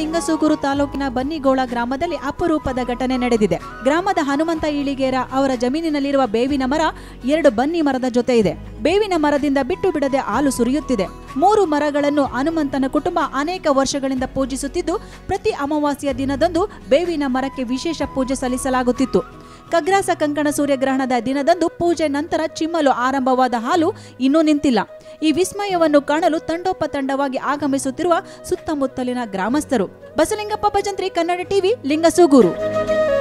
ಲಿಂಗಸೂಗೂರು ತಾಲೂಕಿನ ಬನ್ನಿಗೋಳ ಗ್ರಾಮದಲ್ಲಿ ಅಪರೂಪದ ಘಟನೆ ನಡೆದಿದೆ ಗ್ರಾಮದ ಹನುಮಂತ ಇಳಿಗೇರ ಅವರ ಜಮೀನಿನಲ್ಲಿರುವ ಬೇವಿನ ಮರ ಎರಡು ಬನ್ನಿ ಮರದ ಜೊತೆ ಇದೆ ಬೇವಿನ ಮರದಿಂದ ಬಿಟ್ಟು ಬಿಡದೆ ಹಾಲು ಸುರಿಯುತ್ತಿದೆ ಮೂರು ಮರಗಳನ್ನು ಹನುಮಂತನ ಕುಟುಂಬ ಅನೇಕ ವರ್ಷಗಳಿಂದ ಪೂಜಿಸುತ್ತಿದ್ದು ಪ್ರತಿ ಅಮಾವಾಸ್ಯ ದಿನದಂದು ಬೇವಿನ ಮರಕ್ಕೆ ವಿಶೇಷ ಪೂಜೆ ಸಲ್ಲಿಸಲಾಗುತ್ತಿತ್ತು ಕಗ್ರಾಸ ಕಂಕಣ ಸೂರ್ಯಗ್ರಹಣದ ದಿನದಂದು ಪೂಜೆ ನಂತರ ಚಿಮ್ಮಲು ಆರಂಭವಾದ ಹಾಲು ಇನ್ನೂ ನಿಂತಿಲ್ಲ ಈ ವಿಸ್ಮಯವನ್ನು ಕಾಣಲು ತಂಡೋಪತಂಡವಾಗಿ ಆಗಮಿಸುತ್ತಿರುವ ಸುತ್ತಮುತ್ತಲಿನ ಗ್ರಾಮಸ್ಥರು ಬಸಲಿಂಗಪ್ಪ ಭಜಂತ್ರಿ ಕನ್ನಡ ಟಿವಿ ಲಿಂಗಸೂಗೂರು